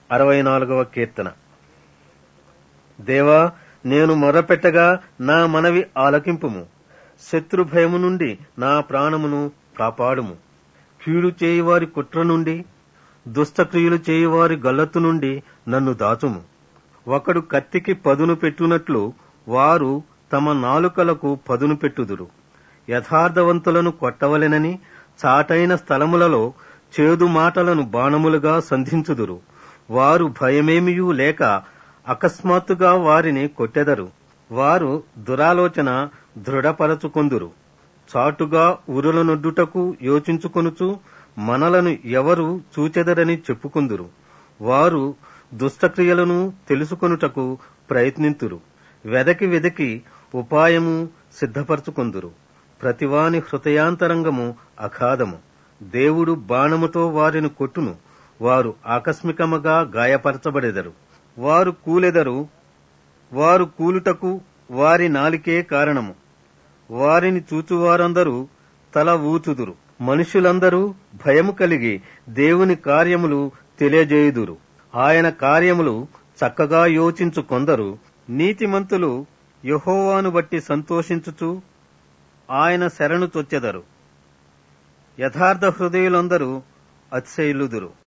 అరవై నాలుగవ కీర్తన దేవా నేను మొరపెట్టగా నా మనవి ఆలకింపుము శత్రు భయము నుండి నా ప్రాణమును కాపాడుము కీడు చేయువారి కుట్ర నుండి దుష్టక్రియలు చేయువారి గల్లత్తు నుండి నన్ను దాచుము ఒకడు కత్తికి పదును పెట్టునట్లు వారు తమ నాలుకలకు పదును పెట్టుదురు యథార్థవంతులను కొట్టవలెనని చాటైన స్థలములలో చేదు మాటలను బాణములుగా సంధించుదురు వారు భయమేమియూ లేక అకస్మాత్తుగా వారిని కొట్టెదరు వారు దురాలోచన దృఢపరచుకొందురు చాటుగా ఉరులనొడ్డుటకు యోచించుకొనుచు మనలను ఎవరు చూచెదరని చెప్పుకుందురు వారు దుష్టక్రియలను తెలుసుకొనుటకు ప్రయత్నింతురు వెదకి వెదకి ఉపాయము సిద్ధపరచుకొందురు ప్రతివాని హృదయాంతరంగము అఖాదము దేవుడు బాణముతో వారిని కొట్టును వారు ఆకస్మికముగా గాయపరచబడెదరు వారు కూలెదరు వారు కూలుటకు వారి నాలికే కారణము వారిని చూచువారందరూ తల ఊచుదురు మనుషులందరూ భయము కలిగి దేవుని కార్యములు తెలియజేయుదురు ఆయన కార్యములు చక్కగా యోచించు కొందరు నీతిమంతులు యహోవాను బట్టి సంతోషించుచు ఆయన శరణు చొచ్చెదరు యథార్థ హృదయులందరూ అతిశయిల్లుదురు